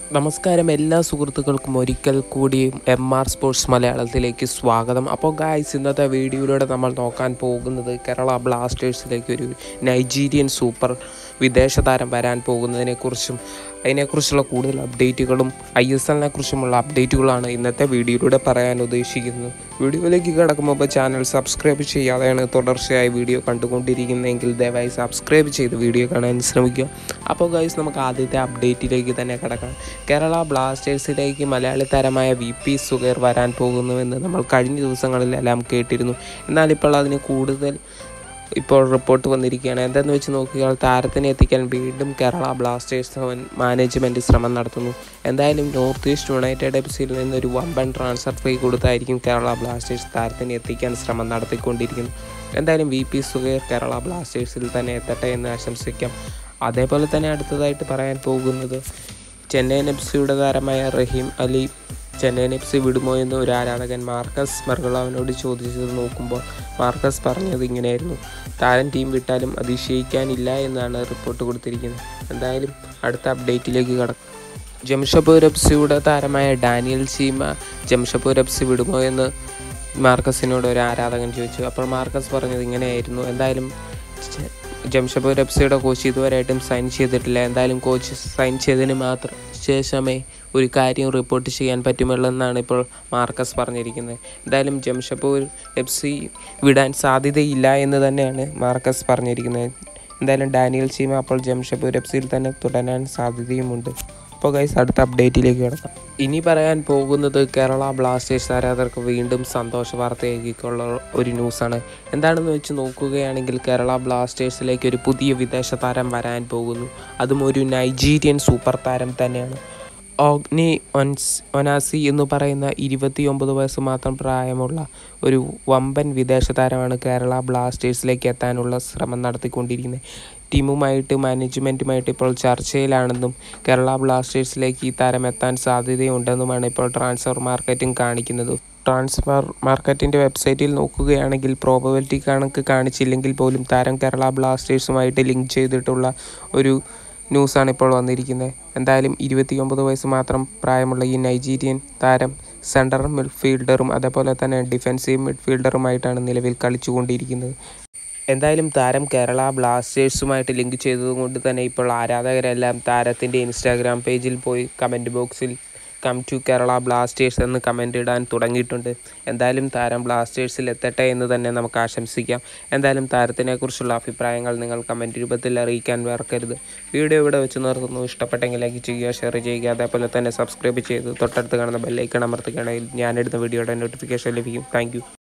നമസ്കാരം എല്ലാ സുഹൃത്തുക്കൾക്കും ഒരിക്കൽ കൂടി എം ആർ സ്പോർട്സ് മലയാളത്തിലേക്ക് സ്വാഗതം അപ്പോൾ ഗായ്സ് ഇന്നത്തെ വീഡിയോയിലൂടെ നമ്മൾ നോക്കാൻ പോകുന്നത് കേരള ബ്ലാസ്റ്റേഴ്സിലേക്ക് ഒരു നൈജീരിയൻ സൂപ്പർ വിദേശ താരം വരാൻ പോകുന്നതിനെക്കുറിച്ചും അതിനെക്കുറിച്ചുള്ള കൂടുതൽ അപ്ഡേറ്റുകളും ഐ എസ് എല്ലിനെ കുറിച്ചുമുള്ള അപ്ഡേറ്റുകളാണ് ഇന്നത്തെ വീഡിയോയിലൂടെ പറയാൻ ഉദ്ദേശിക്കുന്നത് വീഡിയോയിലേക്ക് കിടക്കുമ്പോൾ ചാനൽ സബ്സ്ക്രൈബ് ചെയ്യാതെയാണ് തുടർച്ചയായി വീഡിയോ കണ്ടുകൊണ്ടിരിക്കുന്നതെങ്കിൽ ദയവായി സബ്സ്ക്രൈബ് ചെയ്ത് വീഡിയോ കാണാൻ ശ്രമിക്കുക അപ്പോൾ ഗൈസ് നമുക്ക് ആദ്യത്തെ അപ്ഡേറ്റിലേക്ക് തന്നെ കിടക്കാം കേരള ബ്ലാസ്റ്റേഴ്സിലേക്ക് മലയാളി താരമായ വി പി സുഗേർ വരാൻ പോകുന്നുവെന്ന് നമ്മൾ കഴിഞ്ഞ ദിവസങ്ങളിലെല്ലാം കേട്ടിരുന്നു എന്നാൽ ഇപ്പോൾ അതിന് കൂടുതൽ ഇപ്പോൾ റിപ്പോർട്ട് വന്നിരിക്കുകയാണ് എന്തെന്ന് വെച്ച് നോക്കിയാൽ താരത്തിനെ എത്തിക്കാൻ വീണ്ടും കേരള ബ്ലാസ്റ്റേഴ്സ് മാനേജ്മെൻറ്റ് ശ്രമം നടത്തുന്നു എന്തായാലും നോർത്ത് ഈസ്റ്റ് യുണൈറ്റഡ് എഫ് സിയിൽ നിന്നൊരു വമ്പൻ ട്രാൻസ്ഫർ ഫീ കൊടുത്തായിരിക്കും കേരള ബ്ലാസ്റ്റേഴ്സ് താരത്തിനെ എത്തിക്കാൻ ശ്രമം നടത്തിക്കൊണ്ടിരിക്കുന്നത് എന്തായാലും വി പി സുഗേർ കേരള ബ്ലാസ്റ്റേഴ്സിൽ തന്നെ എത്തട്ടെ എന്ന് ആശംസിക്കാം അതേപോലെ തന്നെ അടുത്തതായിട്ട് പറയാൻ പോകുന്നത് ചെന്നൈയിൻ എഫ് സിയുടെ താരമായ റഹീം അലി ചെന്നൈയിൻ എഫ് സി വിടുമോ എന്ന് ഒരു ആരാധകൻ മാർക്കസ് മെർഗളാവിനോട് ചോദിച്ചത് നോക്കുമ്പോൾ മാർക്കസ് പറഞ്ഞത് ഇങ്ങനെയായിരുന്നു താരം ടീം വിട്ടാലും അതിശയിക്കാനില്ല എന്നാണ് റിപ്പോർട്ട് കൊടുത്തിരിക്കുന്നത് എന്തായാലും അടുത്ത അപ്ഡേറ്റിലേക്ക് കടക്കും ജംഷഡ്പൂർ എഫ് സിയുടെ താരമായ Daniel Chima Jamshedpur F C വിടുമോ എന്ന് മാർക്കസിനോട് ഒരു ആരാധകൻ ചോദിച്ചു അപ്പോൾ മാർക്കസ് പറഞ്ഞത് ഇങ്ങനെയായിരുന്നു എന്തായാലും ചെ- ജംഷഡ്പൂർ എഫ് സിയുടെ കോച്ച് ഇതുവരെയായിട്ടും സൈൻ ചെയ്തിട്ടില്ല എന്തായാലും കോച്ച് സൈൻ ചെയ്തതിന് മാത്രം ശേഷമേ ഒരു കാര്യം റിപ്പോർട്ട് ചെയ്യാൻ പറ്റുമുള്ളൂ എന്നാണ് ഇപ്പോൾ മാർക്കസ് പറഞ്ഞിരിക്കുന്നത് എന്തായാലും ജംഷഡ്പൂർ എഫ് സി വിടാൻ സാധ്യതയില്ല എന്ന് തന്നെയാണ് മാർക്കസ് പറഞ്ഞിരിക്കുന്നത് എന്തായാലും ഡാനിയൽ സീമ അപ്പോൾ ജംഷഡ്പൂർ എഫ് സിയിൽ തന്നെ തുടരാൻ സാധ്യതയുമുണ്ട് അപ്പോൾ ഗൈസ് അടുത്ത അപ്ഡേറ്റിലേക്ക് കിടക്കാം ഇനി പറയാൻ പോകുന്നത് കേരള ബ്ലാസ്റ്റേഴ്സ് ആരാധകർക്ക് വീണ്ടും സന്തോഷ വാർത്തയാക്കിയുള്ള ഒരു ന്യൂസാണ് എന്താണെന്ന് വെച്ച് നോക്കുകയാണെങ്കിൽ കേരള ബ്ലാസ്റ്റേഴ്സിലേക്ക് ഒരു പുതിയ വിദേശ താരം വരാൻ പോകുന്നു അതും ഒരു നൈജീരിയൻ സൂപ്പർ താരം തന്നെയാണ് ഓഗ്നി ഒൻസ് ഒനാസി എന്ന് പറയുന്ന ഇരുപത്തിയൊമ്പത് വയസ്സ് മാത്രം പ്രായമുള്ള ഒരു വമ്പൻ വിദേശ താരമാണ് കേരള ബ്ലാസ്റ്റേഴ്സിലേക്ക് എത്താനുള്ള ശ്രമം നടത്തിക്കൊണ്ടിരിക്കുന്നത് ടീമുമായിട്ട് മാനേജ്മെൻറ്റുമായിട്ട് ഇപ്പോൾ ചർച്ചയിലാണെന്നും കേരള ബ്ലാസ്റ്റേഴ്സിലേക്ക് ഈ താരം എത്താൻ സാധ്യതയുണ്ടെന്നുമാണ് ഇപ്പോൾ ട്രാൻസ്ഫർ മാർക്കറ്റിംഗ് കാണിക്കുന്നത് ട്രാൻസ്ഫർ മാർക്കറ്റിൻ്റെ വെബ്സൈറ്റിൽ നോക്കുകയാണെങ്കിൽ പ്രോബബിലിറ്റി കണക്ക് കാണിച്ചില്ലെങ്കിൽ പോലും താരം കേരള ബ്ലാസ്റ്റേഴ്സുമായിട്ട് ലിങ്ക് ചെയ്തിട്ടുള്ള ഒരു ന്യൂസാണ് ഇപ്പോൾ വന്നിരിക്കുന്നത് എന്തായാലും ഇരുപത്തിയൊമ്പത് വയസ്സ് മാത്രം പ്രായമുള്ള ഈ നൈജീരിയൻ താരം സെൻട്രൽ മിഡ്ഫീൽഡറും അതേപോലെ തന്നെ ഡിഫൻസീവ് മിഡ്ഫീൽഡറുമായിട്ടാണ് നിലവിൽ കളിച്ചുകൊണ്ടിരിക്കുന്നത് എന്തായാലും താരം കേരള ബ്ലാസ്റ്റേഴ്സുമായിട്ട് ലിങ്ക് ചെയ്തതുകൊണ്ട് തന്നെ ഇപ്പോൾ ആരാധകരെല്ലാം താരത്തിൻ്റെ ഇൻസ്റ്റാഗ്രാം പേജിൽ പോയി കമൻറ്റ് ബോക്സിൽ കം ടു കേരള ബ്ലാസ്റ്റേഴ്സ് എന്ന് കമൻ്റ് ഇടാൻ തുടങ്ങിയിട്ടുണ്ട് എന്തായാലും താരം ബ്ലാസ്റ്റേഴ്സിൽ എത്തട്ടെ എന്ന് തന്നെ നമുക്ക് ആശംസിക്കാം എന്തായാലും താരത്തിനെക്കുറിച്ചുള്ള അഭിപ്രായങ്ങൾ നിങ്ങൾ കമൻറ്റ് രൂപത്തിൽ അറിയിക്കാൻ മറക്കരുത് വീഡിയോ ഇവിടെ വെച്ച് നിർത്തുന്നു ഇഷ്ടപ്പെട്ടെങ്കിൽ ലൈക്ക് ചെയ്യുക ഷെയർ ചെയ്യുക അതേപോലെ തന്നെ സബ്സ്ക്രൈബ് ചെയ്ത് തൊട്ടടുത്ത് കാണുന്ന ബെല്ലൈക്കൺ അമർത്തുകയാണെങ്കിൽ ഞാനെടുത്ത വീഡിയോയുടെ നോട്ടിഫിക്കേഷൻ ലഭിക്കും താങ്ക്